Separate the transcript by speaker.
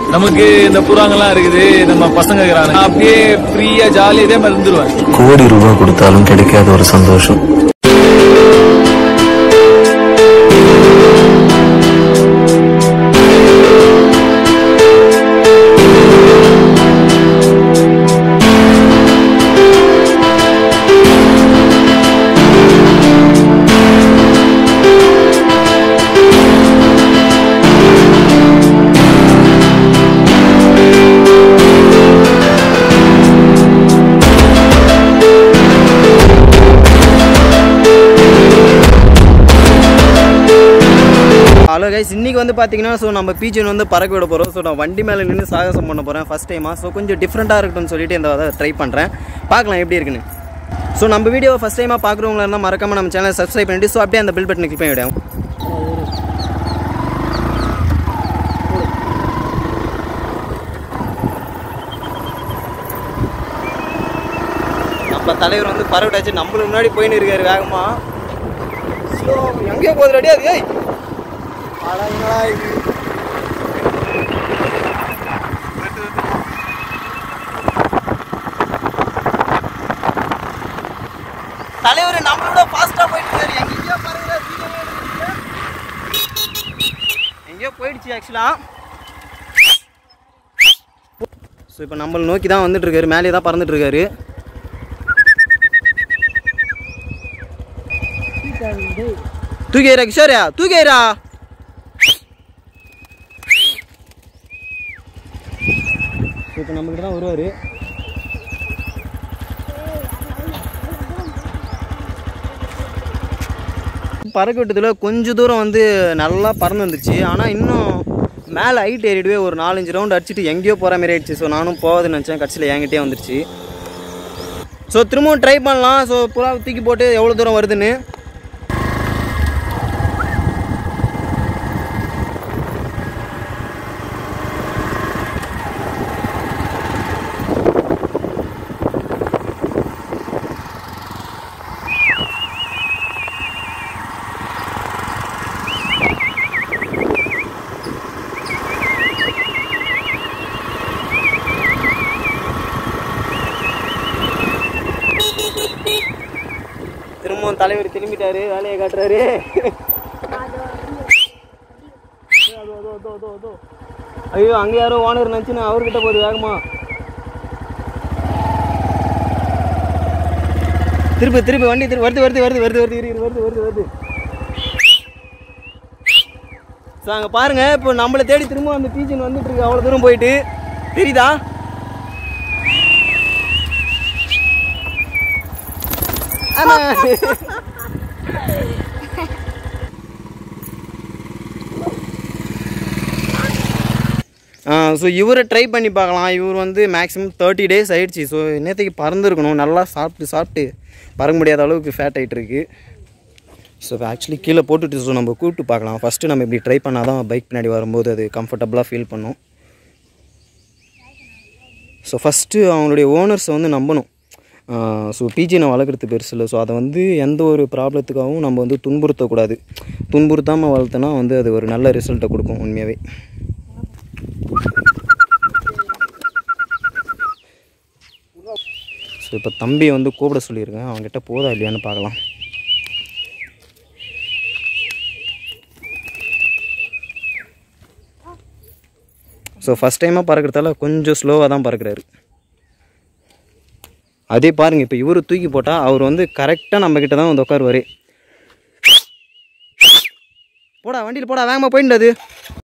Speaker 1: நமக்கு இந்த புறாங்கெல்லாம் இருக்குது நம்ம பசங்க இருக்கிறாங்க நான் அப்படியே ஃப்ரீயா ஜாலியா இதே மாதிரி இருந்துருவேன்
Speaker 2: கோடி ரூபாய் கொடுத்தாலும் கிடைக்காத ஒரு சந்தோஷம்
Speaker 3: ஹலோ கைஸ் இன்னைக்கு வந்து பார்த்தீங்கன்னா ஸோ நம்ம பீச்சன் வந்து பறக்க விட போகிறோம் ஸோ நான் வண்டி மேலே நின்று சாகசம் பண்ண போகிறேன் ஃபஸ்ட் டைமாக ஸோ கொஞ்சம் டிஃப்ரெண்ட்டாக இருக்கட்டும்னு சொல்லிட்டு இந்த அதை ட்ரை பண்ணுறேன் பார்க்கலாம் எப்படி இருக்குன்னு ஸோ நம்ம வீடியோவை ஃபஸ்ட் டைமாக பார்க்குறவங்களா இருந்தால் மறக்காம நம்ம சேனலை சப்ஸ்கிரைப் பண்ணிட்டு ஸோ அப்படியே அந்த பில் பட்டன் கிளிக் பண்ணி விடுவோம் நம்ம தலைவர் வந்து பறவை வச்சு நம்மளுக்கு முன்னாடி போயின்னு இருக்காரு வேகமா ஸ்லோ எங்கேயோ போகுது ரெடியா ஏய் அடா, என்னடா இது? தலைவர் நம்மளோட ஃபாஸ்டா போயிட்டு இருக்காரு எங்கேயோ பாருங்க எங்கேயோ போயிடுச்சு ஆக்சுவலா ஸோ இப்போ நம்மளை நோக்கி தான் வந்துட்டு இருக்காரு மேலே தான் பறந்துட்டு இருக்காரு தூக்கிடுறா கிஷோரியா தூக்கிடுறா இப்போ நம்மக்கிட்ட தான் வருவார் பறக்க விட்டதில் கொஞ்சம் தூரம் வந்து நல்லா பறந்து வந்துச்சு ஆனால் இன்னும் மேலே ஹைட் ஏறிடுவே ஒரு நாலஞ்சு ரவுண்ட் அடிச்சுட்டு எங்கேயோ போகிற மாதிரி ஆயிடுச்சு ஸோ நானும் போகுதுன்னு நினச்சேன் கடைசியில் என்கிட்டயே வந்துருச்சு ஸோ திரும்பவும் ட்ரை பண்ணலாம் ஸோ புறா தூக்கி போட்டு எவ்வளோ தூரம் வருதுன்னு திரும்பவும் தலைவர் திரும்பிட்டாரு வேலையை காட்டுறாரு ஐயோ அங்க யாரோ ஓனர் நினச்சின்னு அவர்கிட்ட போகுது வேகமா திருப்பி திருப்பி வண்டி திருப்பி வருது வருது வருது வருது வருது இரு, இரு, வருது வருது வருது ஸோ அங்கே பாருங்க இப்போ நம்மளை தேடி திரும்ப அந்த பீச்சின் வந்துட்டு இருக்கு அவ்வளோ தூரம் போயிட்டு தெரியுதா ஆமா ஸோ இவரை ட்ரை பண்ணி பார்க்கலாம் இவர் வந்து மேக்ஸிமம் தேர்ட்டி டேஸ் ஆயிடுச்சு ஸோ நேற்றுக்கு பறந்துருக்கணும் நல்லா சாப்பிட்டு சாப்பிட்டு பறக்க முடியாத அளவுக்கு ஃபேட் ஆகிட்டு இருக்கு ஸோ ஆக்சுவலி கீழே போட்டுட்டு ஸோ நம்ம கூப்பிட்டு பார்க்கலாம் ஃபஸ்ட்டு நம்ம இப்படி ட்ரை பண்ணால் தான் பைக் பின்னாடி வரும்போது அது கம்ஃபர்டபுளாக ஃபீல் பண்ணும் ஸோ ஃபஸ்ட்டு அவங்களுடைய ஓனர்ஸை வந்து நம்பணும் ஸோ பிஜினை வளர்க்குறது பெருசு இல்லை ஸோ அதை வந்து எந்த ஒரு ப்ராப்ளத்துக்காகவும் நம்ம வந்து துன்புறுத்தக்கூடாது துன்புறுத்தாமல் வளர்த்தனா வந்து அது ஒரு நல்ல ரிசல்ட்டை கொடுக்கும் உண்மையாகவே ஸோ இப்போ தம்பியை வந்து கூப்பிட சொல்லியிருக்கேன் அவங்ககிட்ட போதா இல்லையான்னு பார்க்கலாம் ஸோ ஃபஸ்ட் டைமாக பறக்கிறதால கொஞ்சம் ஸ்லோவாக தான் பறக்கிறாரு அதே பாருங்க இப்போ இவர் தூக்கி போட்டால் அவர் வந்து கரெக்டாக நம்மக்கிட்ட தான் வந்து உட்காருவார் போடா வண்டியில் போடா வேகமாக போயிட்டு அது